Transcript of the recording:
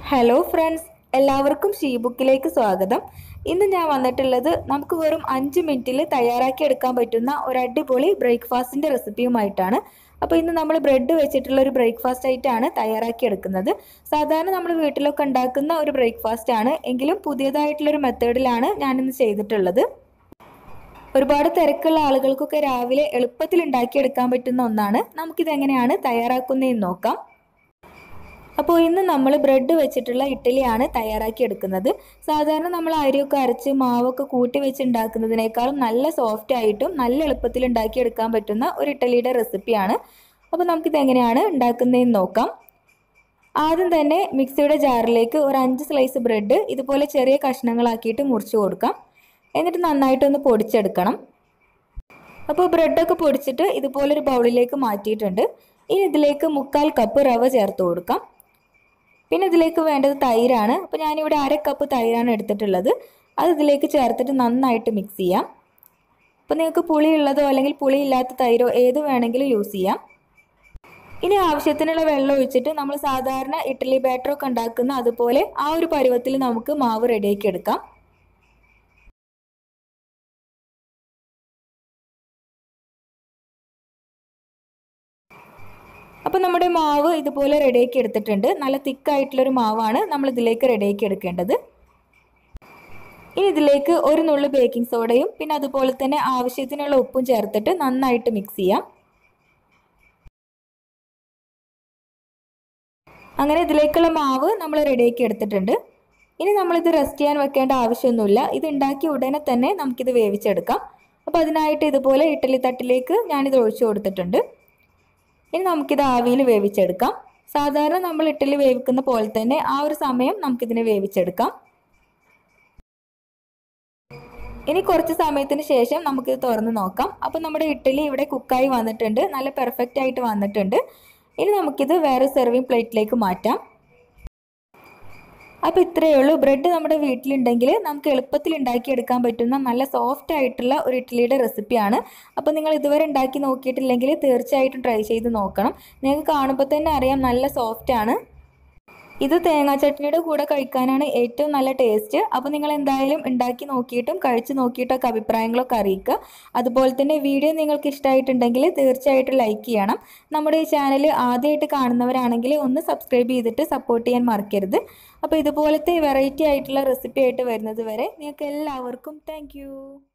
hello friends എല്ലാവർക്കും she ബുക്കിലേക്ക് സ്വാഗതം ഇന്ന് ഞാൻ വന്നിട്ടുള്ളത് നമുക്ക് വെറും അഞ്ച് മിനിറ്റിൽ തയ്യാറാക്കി എടുക്കാൻ പറ്റുന്ന ഒരു അടിപൊളി ബ്രേക്ക്ഫാസ്റ്റിൻ്റെ റെസിപ്പിയുമായിട്ടാണ് അപ്പോൾ ഇന്ന് നമ്മൾ ബ്രെഡ് വെച്ചിട്ടുള്ള ഒരു ബ്രേക്ക്ഫാസ്റ്റ് ആയിട്ടാണ് തയ്യാറാക്കി എടുക്കുന്നത് സാധാരണ നമ്മൾ വീട്ടിലൊക്കെ ഉണ്ടാക്കുന്ന ഒരു ബ്രേക്ക്ഫാസ്റ്റ് ആണ് എങ്കിലും പുതിയതായിട്ടുള്ളൊരു മെത്തേഡിലാണ് ഞാനിന്ന് ചെയ്തിട്ടുള്ളത് ഒരുപാട് തിരക്കുള്ള ആളുകൾക്കൊക്കെ രാവിലെ എളുപ്പത്തിൽ ഉണ്ടാക്കിയെടുക്കാൻ പറ്റുന്ന ഒന്നാണ് നമുക്കിതെങ്ങനെയാണ് തയ്യാറാക്കുന്നതെന്ന് നോക്കാം അപ്പോൾ ഇന്ന് നമ്മൾ ബ്രെഡ് വെച്ചിട്ടുള്ള ഇഡ്ഡലിയാണ് തയ്യാറാക്കി എടുക്കുന്നത് സാധാരണ നമ്മൾ അരിയൊക്കെ അരച്ച് മാവൊക്കെ കൂട്ടി വെച്ച് ഉണ്ടാക്കുന്നതിനേക്കാളും നല്ല സോഫ്റ്റ് ആയിട്ടും നല്ല എളുപ്പത്തിൽ ഉണ്ടാക്കിയെടുക്കാൻ പറ്റുന്ന ഒരു ഇഡ്ഡലിയുടെ റെസിപ്പിയാണ് അപ്പോൾ നമുക്കിത് എങ്ങനെയാണ് ഉണ്ടാക്കുന്നതെന്ന് നോക്കാം ആദ്യം തന്നെ മിക്സിയുടെ ജാറിലേക്ക് ഒരു അഞ്ച് സ്ലൈസ് ബ്രെഡ് ഇതുപോലെ ചെറിയ കഷ്ണങ്ങളാക്കിയിട്ട് മുറിച്ച് കൊടുക്കാം എന്നിട്ട് നന്നായിട്ടൊന്ന് പൊടിച്ചെടുക്കണം അപ്പോൾ ബ്രെഡൊക്കെ പൊടിച്ചിട്ട് ഇതുപോലൊരു ബൗളിലേക്ക് മാറ്റിയിട്ടുണ്ട് ഇനി ഇതിലേക്ക് മുക്കാൽ കപ്പ് റവ ചേർത്ത് കൊടുക്കാം പിന്നെ ഇതിലേക്ക് വേണ്ടത് തൈരാണ് അപ്പോൾ ഞാനിവിടെ അര കപ്പ് തൈരാണ് എടുത്തിട്ടുള്ളത് അത് ഇതിലേക്ക് ചേർത്തിട്ട് നന്നായിട്ട് മിക്സ് ചെയ്യാം അപ്പോൾ നിങ്ങൾക്ക് പുളി ഉള്ളതോ അല്ലെങ്കിൽ പുളി ഇല്ലാത്ത തൈരോ ഏത് വേണമെങ്കിലും യൂസ് ചെയ്യാം ഇനി ആവശ്യത്തിനുള്ള വെള്ളം ഒഴിച്ചിട്ട് നമ്മൾ സാധാരണ ഇഡ്ഡലി ബാറ്ററൊക്കെ ഉണ്ടാക്കുന്ന അതുപോലെ ആ ഒരു പരുവത്തിൽ നമുക്ക് മാവ് റെഡിയാക്കി എടുക്കാം അപ്പോൾ നമ്മുടെ മാവ് ഇതുപോലെ റെഡിയാക്കി എടുത്തിട്ടുണ്ട് നല്ല തിക്കായിട്ടുള്ളൊരു മാവാണ് നമ്മൾ ഇതിലേക്ക് റെഡിയാക്കി എടുക്കേണ്ടത് ഇനി ഇതിലേക്ക് ഒരു നുള്ളു ബേക്കിംഗ് സോഡയും പിന്നെ അതുപോലെ തന്നെ ആവശ്യത്തിനുള്ള ഉപ്പും ചേർത്തിട്ട് നന്നായിട്ട് മിക്സ് ചെയ്യാം അങ്ങനെ ഇതിലേക്കുള്ള മാവ് നമ്മൾ റെഡിയാക്കി എടുത്തിട്ടുണ്ട് ഇനി നമ്മളിത് റെസ്റ്റ് ചെയ്യാൻ വെക്കേണ്ട ആവശ്യമൊന്നുമില്ല ഇത് ഉണ്ടാക്കി ഉടനെ തന്നെ നമുക്കിത് വേവിച്ചെടുക്കാം അപ്പോൾ അതിനായിട്ട് ഇതുപോലെ ഇഡ്ഡലി തട്ടിലേക്ക് ഞാനിത് ഒഴിച്ചു കൊടുത്തിട്ടുണ്ട് ഇനി നമുക്കിത് ആവിയിൽ വേവിച്ചെടുക്കാം സാധാരണ നമ്മൾ ഇഡ്ഡലി വേവിക്കുന്ന പോലെ തന്നെ ആ ഒരു സമയം നമുക്കിതിനെ വേവിച്ചെടുക്കാം ഇനി കുറച്ച് സമയത്തിന് ശേഷം നമുക്കിത് തുറന്ന് നോക്കാം അപ്പോൾ നമ്മുടെ ഇഡ്ഡലി ഇവിടെ കുക്കായി വന്നിട്ടുണ്ട് നല്ല പെർഫെക്റ്റ് ആയിട്ട് വന്നിട്ടുണ്ട് ഇനി നമുക്കിത് വേറെ സെർവിങ് പ്ലേറ്റിലേക്ക് മാറ്റാം അപ്പോൾ ഇത്രയേ ഉള്ളൂ ബ്രെഡ് നമ്മുടെ വീട്ടിലുണ്ടെങ്കിൽ നമുക്ക് എളുപ്പത്തിൽ ഉണ്ടാക്കിയെടുക്കാൻ പറ്റുന്ന നല്ല സോഫ്റ്റ് ആയിട്ടുള്ള ഒരു ഇഡ്ഡലിയുടെ റെസിപ്പിയാണ് അപ്പോൾ നിങ്ങൾ ഇതുവരെ ഉണ്ടാക്കി നോക്കിയിട്ടില്ലെങ്കിൽ തീർച്ചയായിട്ടും ട്രൈ ചെയ്ത് നോക്കണം നിങ്ങൾക്ക് കാണുമ്പോൾ തന്നെ അറിയാം നല്ല സോഫ്റ്റ് ആണ് ഇത് തേങ്ങാ ചട്നിയുടെ കൂടെ കഴിക്കാനാണ് ഏറ്റവും നല്ല ടേസ്റ്റ് അപ്പോൾ നിങ്ങൾ എന്തായാലും ഉണ്ടാക്കി നോക്കിയിട്ടും കഴിച്ച് നോക്കിയിട്ടൊക്കെ അഭിപ്രായങ്ങളൊക്കെ അറിയിക്കുക അതുപോലെ തന്നെ വീഡിയോ നിങ്ങൾക്ക് ഇഷ്ടമായിട്ടുണ്ടെങ്കിൽ തീർച്ചയായിട്ടും ലൈക്ക് ചെയ്യണം നമ്മുടെ ഈ ചാനൽ ആദ്യമായിട്ട് കാണുന്നവരാണെങ്കിൽ ഒന്ന് സബ്സ്ക്രൈബ് ചെയ്തിട്ട് സപ്പോർട്ട് ചെയ്യാൻ മറക്കരുത് അപ്പോൾ ഇതുപോലത്തെ വെറൈറ്റി ആയിട്ടുള്ള റെസിപ്പി ആയിട്ട് വരുന്നത് വരെ നിങ്ങൾക്ക് എല്ലാവർക്കും താങ്ക്